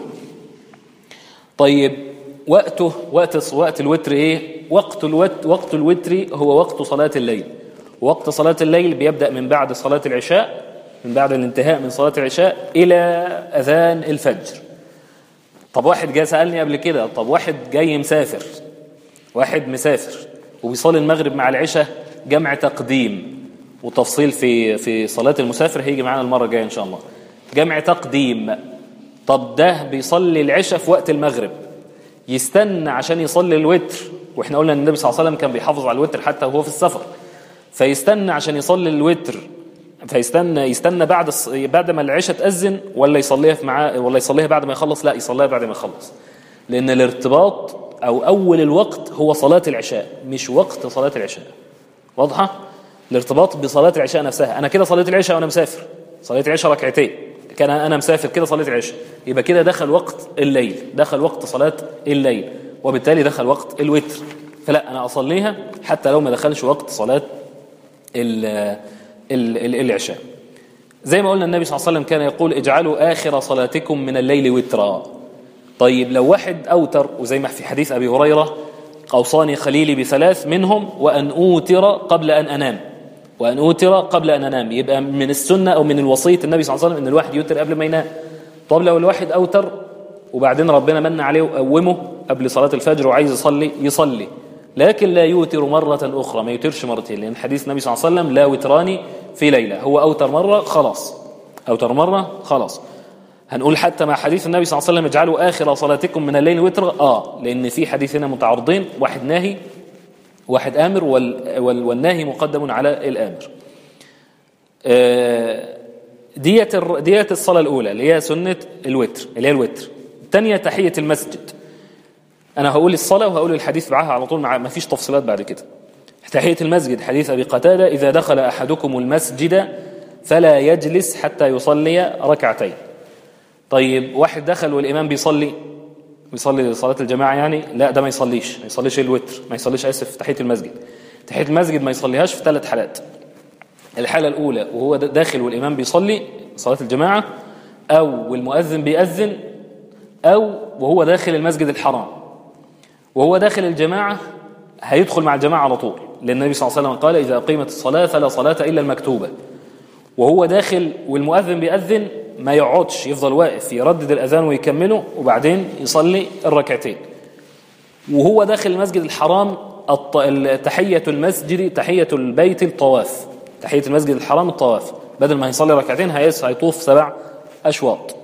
طيب وقته وقت وقت الوتر ايه وقت الوتر وقت الوتر هو وقت صلاة الليل وقت صلاة الليل بيبدأ من بعد صلاة العشاء من بعد الانتهاء من صلاة العشاء إلى أذان الفجر طب واحد جاي سألني قبل كده طب واحد جاي مسافر واحد مسافر وبيصلي المغرب مع العشاء جمع تقديم وتفصيل في في صلاة المسافر هيجي معانا المرة الجاية إن شاء الله جمع تقديم طب ده بيصلي العشاء في وقت المغرب يستنى عشان يصلي الوتر واحنا قلنا ان النبي صلى الله عليه وسلم كان بيحافظ على الوتر حتى وهو في السفر فيستنى عشان يصلي الوتر فيستنى يستنى بعد الص- بعد ما العشاء تأذن ولا يصليها في معاه ولا يصليها بعد ما يخلص لا يصليها بعد ما يخلص لأن الارتباط أو أول الوقت هو صلاة العشاء مش وقت صلاة العشاء واضحة؟ الارتباط بصلاة العشاء نفسها أنا كده صليت العشاء وأنا مسافر صليت العشاء ركعتين كان أنا مسافر كده صليت العشاء يبقى كده دخل وقت الليل دخل وقت صلاة الليل وبالتالي دخل وقت الوتر فلا أنا أصليها حتى لو ما دخلش وقت صلاة ال ال ال العشاء زي ما قلنا النبي صلى الله عليه وسلم كان يقول اجعلوا آخر صلاتكم من الليل وترا طيب لو واحد أوتر وزي ما في حديث أبي هريرة أوصاني خليلي بثلاث منهم وأن أوتر قبل أن أنام وأن أوتر قبل أن أنام يبقى من السنة أو من الوصية النبي صلى الله عليه وسلم أن الواحد يوتر قبل ما ينام طب لو الواحد أوتر وبعدين ربنا من عليه وقومه قبل صلاة الفجر وعايز يصلي يصلي لكن لا يوتر مرة أخرى ما يوترش مرتين لأن حديث النبي صلى الله عليه وسلم لا وتراني في ليلة هو أوتر مرة خلاص أوتر مرة خلاص هنقول حتى مع حديث النبي صلى الله عليه وسلم اجعلوا آخر صلاتكم من الليل وتر آه لأن في حديث هنا متعارضين واحد ناهي واحد آمر وال وال والناهي مقدم على الآمر آه، ديت الر- ديت الصلاة الأولى اللي هي سنة الوتر اللي هي الوتر الثانية تحية المسجد أنا هقول الصلاة وهقول الحديث معاها على طول مع ما فيش تفصيلات بعد كده تحية المسجد حديث أبي قتادة إذا دخل أحدكم المسجد فلا يجلس حتى يصلي ركعتين طيب واحد دخل والإمام بيصلي بيصلي صلاة الجماعة يعني لا ده ما يصليش ما يصليش الوتر ما يصليش آسف تحية المسجد تحية المسجد ما يصليهاش في ثلاث حالات الحالة الأولى وهو داخل والإمام بيصلي صلاة الجماعة أو والمؤذن بيأذن أو وهو داخل المسجد الحرام وهو داخل الجماعة هيدخل مع الجماعة على طول لأن النبي صلى الله عليه وسلم قال إذا قيمت الصلاة فلا صلاة إلا المكتوبة وهو داخل والمؤذن بيأذن ما يقعدش يفضل واقف يردد الأذان ويكمله وبعدين يصلي الركعتين وهو داخل المسجد الحرام الط- ال- تحية المسجد تحية البيت الطواف تحية المسجد الحرام الطواف بدل ما هيصلي ركعتين هيس هيطوف سبع أشواط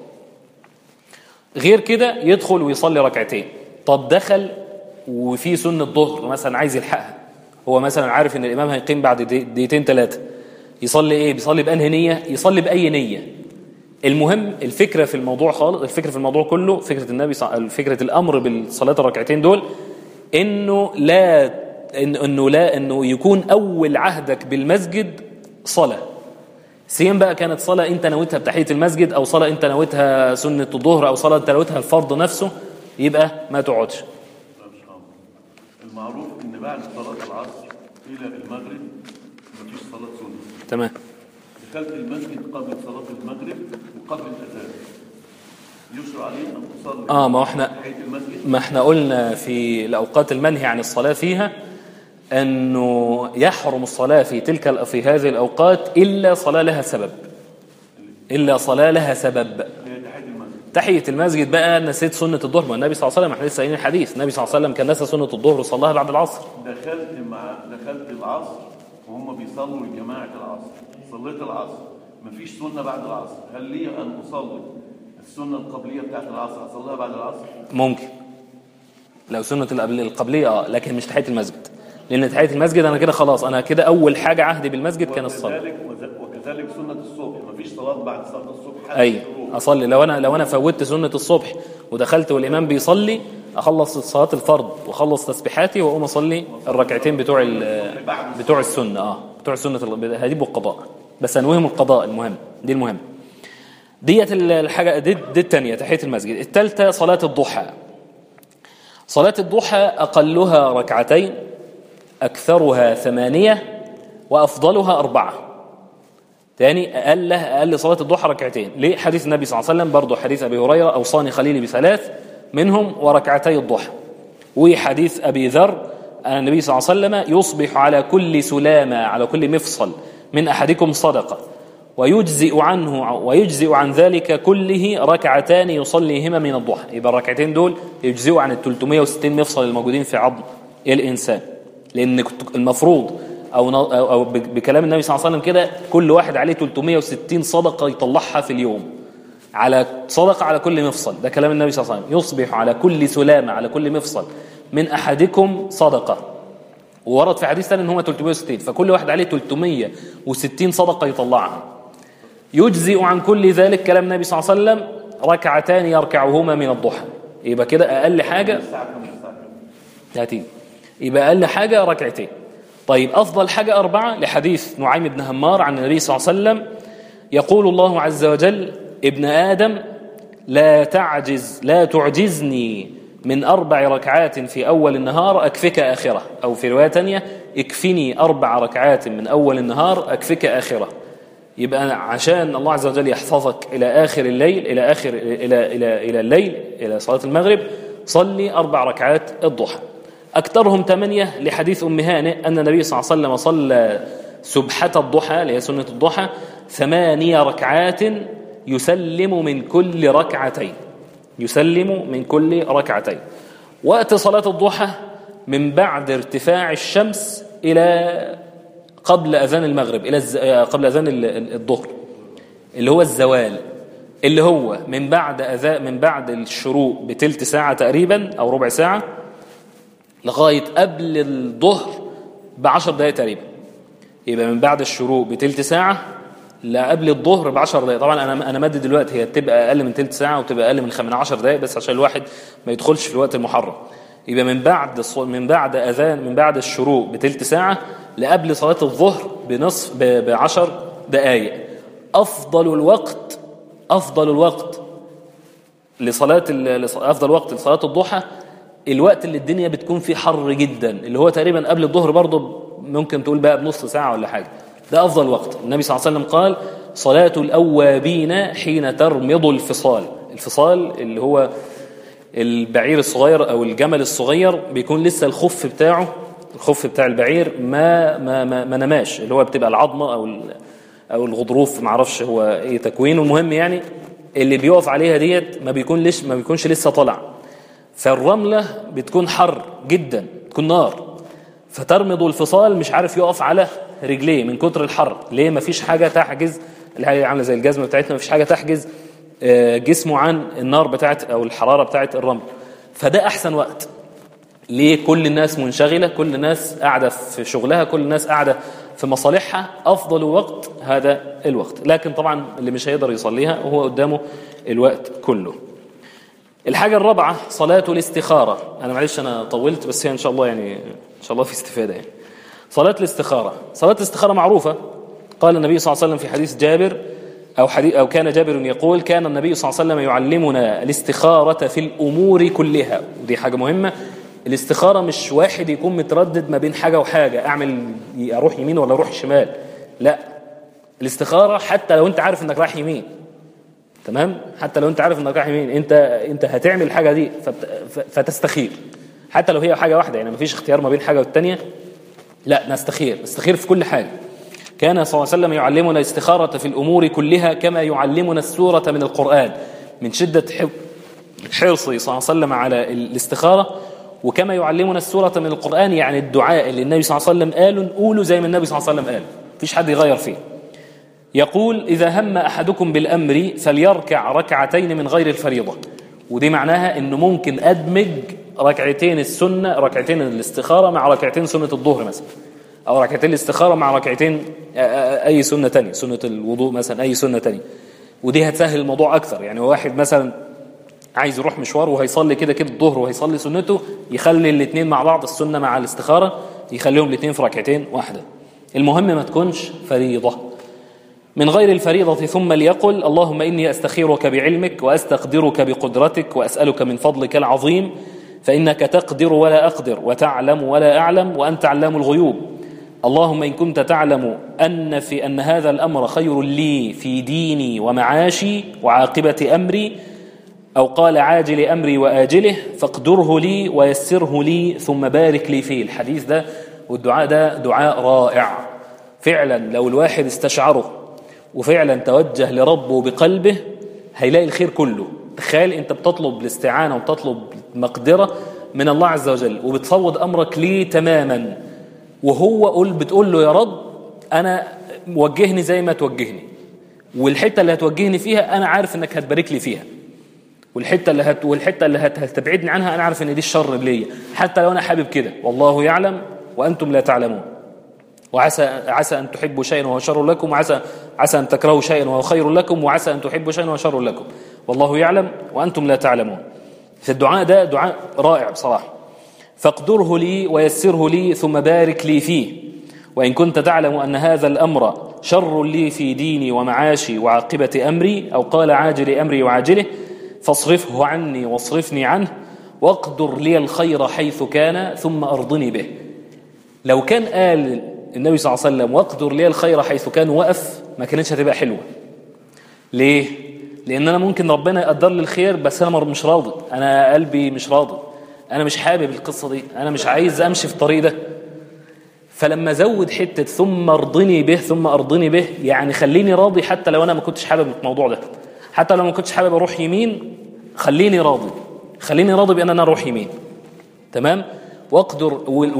غير كده يدخل ويصلي ركعتين طب دخل وفي سنة ظهر مثلا عايز يلحقها هو مثلا عارف ان الامام هيقيم بعد دي- دقيقتين ثلاثة يصلي ايه بيصلي بأنهي نية يصلي بأي نية المهم الفكرة في الموضوع خالص الفكرة في الموضوع كله فكرة النبي صع- فكرة الأمر بالصلاة الركعتين دول إنه لا إن إنه لا إنه يكون أول عهدك بالمسجد صلاة سيما بقى كانت صلاة أنت نويتها بتحية المسجد أو صلاة أنت نويتها سنة الظهر أو صلاة أنت نويتها الفرض نفسه يبقى ما تقعدش لا مش حاضر. المعروف ان بعد صلاة العصر الى المغرب مفيش صلاة سنة تمام دخلت المسجد قبل صلاة المغرب وقبل الأذان يشرع عليه أن تصلي آه ما هو إحنا تحية المسجد ما احنا قلنا في الأوقات المنهي عن الصلاة فيها أنه يحرم الصلاة في تلك في هذه الأوقات إلا صلاة لها سبب إلا صلاة لها سبب هي تحية المسجد تحية المسجد بقى نسيت سنة الظهر ما النبي صلى الله عليه وسلم احنا لسه قايلين الحديث النبي صلى الله عليه وسلم كان نسى سنة الظهر وصلاها بعد العصر دخلت مع دخلت العصر وهم بيصلوا جماعة العصر صليت العصر مفيش سنة بعد العصر هل لي أن أصلي السنة القبلية بتاعت العصر أصليها بعد العصر ممكن لو سنة القبل- القبلية اه لكن مش تحية المسجد لان تحيه المسجد انا كده خلاص انا كده اول حاجه عهدي بالمسجد كان الصلاه وكذلك وكذلك سنة الصبح مفيش صلاة بعد صلاة الصبح حتى اي الشروق. اصلي لو انا لو انا فوتت سنه الصبح ودخلت والامام بيصلي اخلص صلاه الفرض واخلص تسبيحاتي واقوم اصلي الركعتين بتوع ال- بتوع السنه اه بتوع السنه ال- هجيبوا القضاء بس انوهم القضاء المهم دي المهم ديت ال- الحاجه دي, دي الثانيه تحيه المسجد الثالثه صلاه الضحى صلاه الضحى اقلها ركعتين اكثرها ثمانيه وافضلها اربعه تاني أقل أقل صلاة الضحى ركعتين ليه حديث النبي صلى الله عليه وسلم برضه حديث أبي هريرة أوصاني خليلي بثلاث منهم وركعتي الضحى وحديث أبي ذر أن النبي صلى الله عليه وسلم يصبح على كل سلامة على كل مفصل من أحدكم صدقة ويجزئ عنه ويجزئ عن ذلك كله ركعتان يصليهما من الضحى يبقى الركعتين دول يجزئوا عن ال 360 مفصل الموجودين في عظم الإنسان لأن كنت- المفروض أو ن- أو أو ب- بكلام النبي صلى الله عليه وسلم كده كل واحد عليه 360 صدقة يطلعها في اليوم على صدقة على كل مفصل ده كلام النبي صلى الله عليه وسلم يصبح على كل سلامة على كل مفصل من أحدكم صدقة وورد في حديث ثاني ان هم 360 فكل واحد عليه 360 صدقة يطلعها يجزئ عن كل ذلك كلام النبي صلى الله عليه وسلم ركعتان يركعهما من الضحى يبقى كده أقل حاجة الساعة كم الساعة كم هاتين يبقى أقل حاجة ركعتين طيب أفضل حاجة أربعة لحديث نعيم بن همار عن النبي صلى الله عليه وسلم يقول الله عز وجل ابن آدم لا تعجز لا تعجزني من أربع ركعات في أول النهار أكفك آخرة أو في رواية تانية اكفني أربع ركعات من أول النهار أكفك آخرة يبقى عشان الله عز وجل يحفظك إلى آخر الليل إلى آخر إلى إلى إلى الليل إلى صلاة المغرب صلي أربع ركعات الضحى أكثرهم ثمانية لحديث أم هانئ أن النبي صلى الله عليه وسلم صلى سبحة الضحى اللي هي سنة الضحى ثمانية ركعات يسلم من كل ركعتين يسلم من كل ركعتين وقت صلاة الضحى من بعد ارتفاع الشمس إلى قبل أذان المغرب إلى الز... قبل أذان ال- ال- الظهر اللي هو الزوال اللي هو من بعد أذان من بعد الشروق بتلت ساعة تقريبا أو ربع ساعة لغاية قبل الظهر بعشر دقائق تقريبا يبقى من بعد الشروق بتلت ساعة لقبل الظهر بعشر دقائق طبعا انا انا مادي دلوقتي هي بتبقى اقل من تلت ساعه وتبقى اقل من خ- من 10 دقائق بس عشان الواحد ما يدخلش في الوقت المحرم يبقى من بعد الص- من بعد اذان من بعد الشروق بتلت ساعه لقبل صلاه الظهر بنصف ب 10 دقائق افضل الوقت افضل الوقت لصلاة ال- لص- أفضل وقت لصلاة الضحى الوقت اللي الدنيا بتكون فيه حر جدا اللي هو تقريبا قبل الظهر برضه ممكن تقول بقى بنص ساعة ولا حاجة ده أفضل وقت النبي صلى الله عليه وسلم قال صلاة الأوابين حين ترمض الفصال الفصال اللي هو البعير الصغير أو الجمل الصغير بيكون لسه الخف بتاعه الخف بتاع البعير ما ما ما, ما نماش اللي هو بتبقى العظمة أو ال- او الغضروف ما اعرفش هو ايه تكوينه المهم يعني اللي بيقف عليها ديت ما بيكون ليش ما بيكونش لسه طلع فالرمله بتكون حر جدا تكون نار فترمض الفصال مش عارف يقف على رجليه من كتر الحر ليه ما فيش حاجه تحجز اللي هي عامله زي الجزمه بتاعتنا ما فيش حاجه تحجز آه، جسمه عن النار بتاعت او الحراره بتاعت الرمل فده احسن وقت ليه كل الناس منشغلة كل الناس قاعدة في شغلها كل الناس قاعدة في مصالحها أفضل وقت هذا الوقت لكن طبعا اللي مش هيقدر يصليها وهو قدامه الوقت كله الحاجة الرابعة صلاة الاستخارة أنا معلش أنا طولت بس هي إن شاء الله يعني إن شاء الله في استفادة يعني صلاة الاستخارة صلاة الاستخارة معروفة قال النبي صلى الله عليه وسلم في حديث جابر أو حديث أو كان جابر يقول كان النبي صلى الله عليه وسلم يعلمنا الاستخارة في الأمور كلها ودي حاجة مهمة الاستخارة مش واحد يكون متردد ما بين حاجة وحاجة أعمل أروح يمين ولا أروح شمال لا الاستخارة حتى لو أنت عارف إنك رايح يمين تمام حتى لو انت عارف انك رايح يمين انت انت هتعمل الحاجه دي فت- ف- فتستخير حتى لو هي حاجه واحده يعني مفيش اختيار ما بين حاجه والتانيه لا نستخير نستخير في كل حاجه كان صلى الله عليه وسلم يعلمنا الاستخارة في الأمور كلها كما يعلمنا السورة من القرآن من شدة حب- حرصه صلى الله عليه وسلم على الاستخارة وكما يعلمنا السورة من القرآن يعني الدعاء اللي النبي صلى الله عليه وسلم قاله نقوله زي ما النبي صلى الله عليه وسلم قال مفيش حد يغير فيه يقول إذا هم أحدكم بالأمر فليركع ركعتين من غير الفريضة ودي معناها أنه ممكن أدمج ركعتين السنة ركعتين الاستخارة مع ركعتين سنة الظهر مثلا أو ركعتين الاستخارة مع ركعتين آه، آه، أي سنة تانية سنة الوضوء مثلا أي سنة تانية ودي هتسهل الموضوع أكثر يعني واحد مثلا عايز يروح مشوار وهيصلي كده كده الظهر وهيصلي سنته يخلي الاثنين مع بعض السنة مع الاستخارة يخليهم الاثنين في ركعتين واحدة المهم ما تكونش فريضة من غير الفريضة ثم ليقل اللهم إني أستخيرك بعلمك وأستقدرك بقدرتك وأسألك من فضلك العظيم فإنك تقدر ولا أقدر وتعلم ولا أعلم وأنت علام الغيوب اللهم إن كنت تعلم أن في أن هذا الأمر خير لي في ديني ومعاشي وعاقبة أمري أو قال عاجل أمري وآجله فاقدره لي ويسره لي ثم بارك لي فيه الحديث ده والدعاء ده دعاء رائع فعلا لو الواحد استشعره وفعلا توجه لربه بقلبه هيلاقي الخير كله تخيل انت بتطلب الاستعانة وبتطلب مقدرة من الله عز وجل وبتفوض أمرك ليه تماما وهو قول بتقول له يا رب أنا وجهني زي ما توجهني والحتة اللي هتوجهني فيها أنا عارف إنك هتبارك لي فيها والحته اللي هت والحته اللي هت... هتبعدني عنها انا عارف ان دي الشر ليا حتى لو انا حابب كده والله يعلم وانتم لا تعلمون وعسى عسى ان تحبوا شيئا وهو شر لكم وعسى عسى ان تكرهوا شيئا وهو خير لكم وعسى ان تحبوا شيئا وهو شر لكم والله يعلم وانتم لا تعلمون فالدعاء ده دعاء رائع بصراحه فاقدره لي ويسره لي ثم بارك لي فيه وإن كنت تعلم أن هذا الأمر شر لي في ديني ومعاشي وعاقبة أمري أو قال عاجل أمري وعاجله فاصرفه عني واصرفني عنه واقدر لي الخير حيث كان ثم أرضني به لو كان قال النبي صلى الله عليه وسلم واقدر لي الخير حيث كان وقف ما كانتش هتبقى حلوة ليه؟ لأن أنا ممكن ربنا يقدر لي الخير بس أنا مش راضي أنا قلبي مش راضي أنا مش حابب القصة دي أنا مش عايز أمشي في الطريق ده فلما زود حتة ثم ارضني به ثم ارضني به يعني خليني راضي حتى لو أنا ما كنتش حابب الموضوع ده حتى لو ما كنتش حابب اروح يمين خليني راضي خليني راضي بان انا اروح يمين تمام واقدر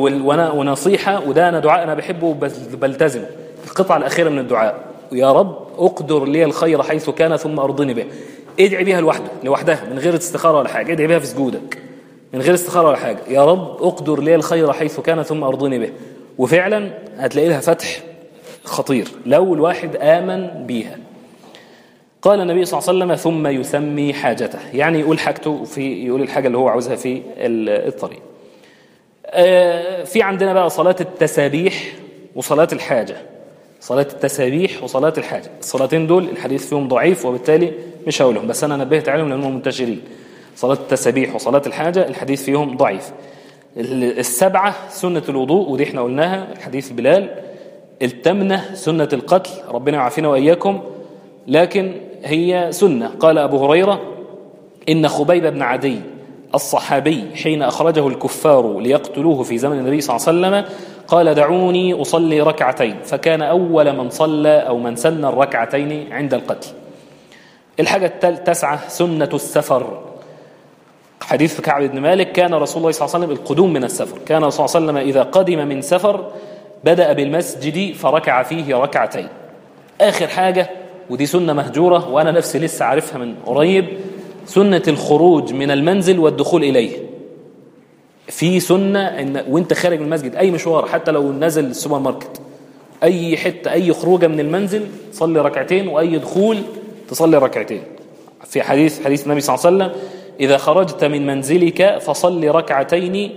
ونصيحه وده انا دعاء انا بحبه بلتزمه القطعه الاخيره من الدعاء يا رب اقدر لي الخير حيث كان ثم ارضني به ادعي بيها لوحده لوحدها من غير استخاره ولا حاجه ادعي بيها في سجودك من غير استخاره ولا حاجه يا رب اقدر لي الخير حيث كان ثم ارضني به وفعلا هتلاقي لها فتح خطير لو الواحد امن بيها قال النبي صلى الله عليه وسلم ثم يسمي حاجته يعني يقول حاجته في يقول الحاجة اللي هو عاوزها في الطريق في عندنا بقى صلاة التسابيح وصلاة الحاجة صلاة التسابيح وصلاة الحاجة الصلاتين دول الحديث فيهم ضعيف وبالتالي مش هقولهم بس أنا نبهت عليهم لأنهم منتشرين صلاة التسابيح وصلاة الحاجة الحديث فيهم ضعيف السبعة سنة الوضوء ودي احنا قلناها حديث بلال التمنة سنة القتل ربنا يعافينا وإياكم لكن هي سنة قال أبو هريرة إن خبيب بن عدي الصحابي حين أخرجه الكفار ليقتلوه في زمن النبي صلى الله عليه وسلم قال دعوني أصلي ركعتين فكان أول من صلى أو من سن الركعتين عند القتل الحاجة التاسعة سنة السفر حديث كعب بن مالك كان رسول الله صلى الله عليه وسلم القدوم من السفر كان رسول الله صلى الله عليه وسلم إذا قدم من سفر بدأ بالمسجد فركع فيه ركعتين آخر حاجة ودي سنة مهجورة وأنا نفسي لسه عارفها من قريب سنة الخروج من المنزل والدخول إليه في سنة إن وانت خارج من المسجد أي مشوار حتى لو نزل السوبر ماركت أي حتة أي خروجة من المنزل صلي ركعتين وأي دخول تصلي ركعتين في حديث حديث النبي صلى الله عليه وسلم إذا خرجت من منزلك فصل ركعتين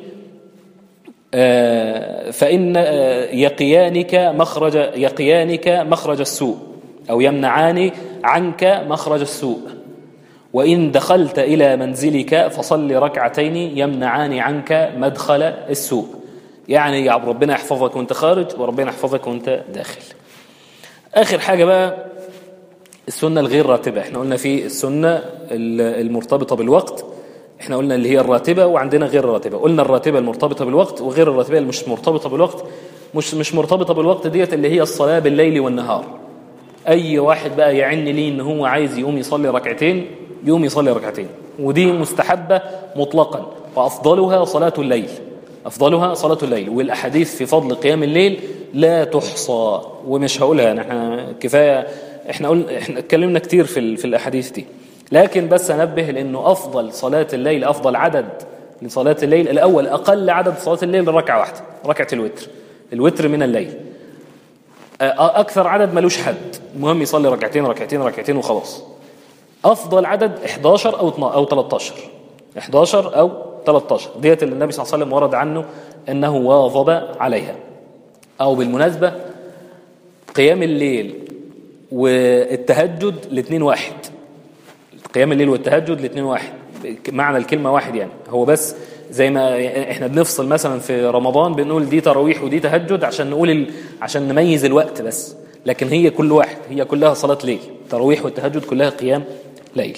فإن يقيانك مخرج يقيانك مخرج السوء أو يمنعان عنك مخرج السوء وإن دخلت إلى منزلك فصل ركعتين يمنعان عنك مدخل السوء يعني يا ربنا يحفظك وانت خارج وربنا يحفظك وانت داخل آخر حاجة بقى السنة الغير راتبة احنا قلنا في السنة المرتبطة بالوقت احنا قلنا اللي هي الراتبة وعندنا غير الراتبة قلنا الراتبة المرتبطة بالوقت وغير الراتبة اللي مش مرتبطة بالوقت مش مش مرتبطة بالوقت ديت اللي هي الصلاة بالليل والنهار اي واحد بقى يعني ليه ان هو عايز يقوم يصلي ركعتين يقوم يصلي ركعتين ودي مستحبة مطلقا وافضلها صلاة الليل افضلها صلاة الليل والاحاديث في فضل قيام الليل لا تحصى ومش هقولها احنا كفاية احنا قل احنا اتكلمنا كتير في في الاحاديث دي لكن بس انبه لانه افضل صلاة الليل افضل عدد لصلاة الليل الأول أقل عدد صلاة الليل ركعة واحدة ركعة الوتر الوتر من الليل أكثر عدد ملوش حد المهم يصلي ركعتين ركعتين ركعتين وخلاص أفضل عدد 11 أو 12 أو 13 11 أو 13 ديت اللي النبي صلى الله عليه وسلم ورد عنه أنه واظب عليها أو بالمناسبة قيام الليل والتهجد الاثنين واحد قيام الليل والتهجد الاثنين واحد معنى الكلمة واحد يعني هو بس زي ما احنا بنفصل مثلا في رمضان بنقول دي تراويح ودي تهجد عشان نقول ال... عشان نميز الوقت بس لكن هي كل واحد هي كلها صلاة ليل تراويح والتهجد كلها قيام ليل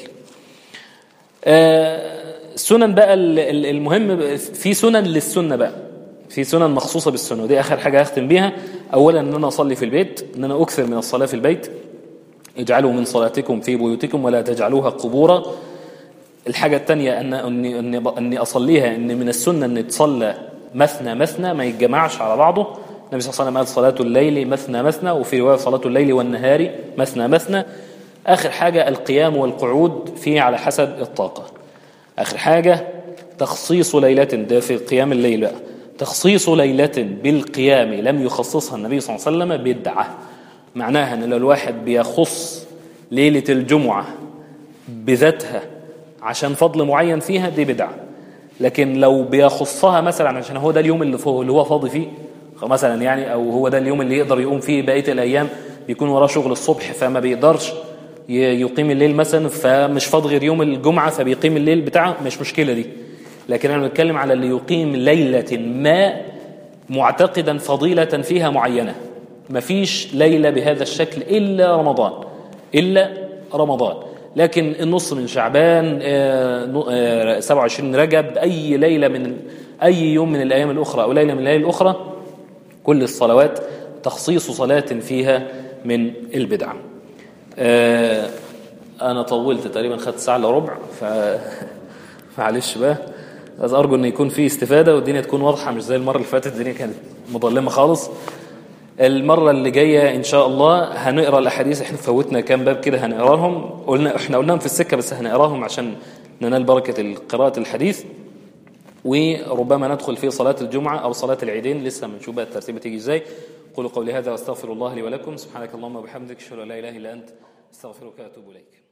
آه سنن بقى المهم في سنن للسنة بقى في سنن مخصوصة بالسنة ودي آخر حاجة أختم بيها أولا أن أنا أصلي في البيت أن أنا أكثر من الصلاة في البيت اجعلوا من صلاتكم في بيوتكم ولا تجعلوها قبورا الحاجة الثانية أن أني, أني, أني أصليها أن من السنة أن تصلى مثنى مثنى ما يتجمعش على بعضه النبي صلى الله عليه وسلم قال صلاة الليل مثنى مثنى وفي رواية صلاة الليل والنهار مثنى مثنى آخر حاجة القيام والقعود فيه على حسب الطاقة آخر حاجة تخصيص ليلة ده في قيام الليل بقى تخصيص ليلة بالقيام لم يخصصها النبي صلى الله عليه وسلم بدعة معناها أن لو الواحد بيخص ليلة الجمعة بذاتها عشان فضل معين فيها دي بدعة لكن لو بيخصها مثلا عشان هو ده اليوم اللي, فوق اللي هو فاضي فيه مثلا يعني أو هو ده اليوم اللي يقدر يقوم فيه بقية الأيام بيكون وراه شغل الصبح فما بيقدرش يقيم الليل مثلا فمش فاضي غير يوم الجمعة فبيقيم الليل بتاعه مش مشكلة دي لكن أنا بتكلم على اللي يقيم ليلة ما معتقدا فضيلة فيها معينة مفيش ليلة بهذا الشكل إلا رمضان إلا رمضان لكن النص من شعبان 27 رجب أي ليلة من أي يوم من الأيام الأخرى أو ليلة من الليالي الأخرى كل الصلوات تخصيص صلاة فيها من البدعة أنا طولت تقريبا خدت ساعة إلا ربع ف معلش بقى بس أرجو أن يكون في استفادة والدنيا تكون واضحة مش زي المرة اللي فاتت الدنيا كانت مظلمة خالص المرة اللي جاية إن شاء الله هنقرأ الأحاديث إحنا فوتنا كام باب كده هنقراهم قلنا إحنا قلناهم في السكة بس هنقراهم عشان ننال بركة قراءة الحديث وربما ندخل في صلاة الجمعة أو صلاة العيدين لسه بنشوف بقى الترتيب تيجي إزاي قولوا قولي هذا واستغفر الله لي ولكم سبحانك اللهم وبحمدك أشهد أن لا إله إلا أنت استغفرك وأتوب إليك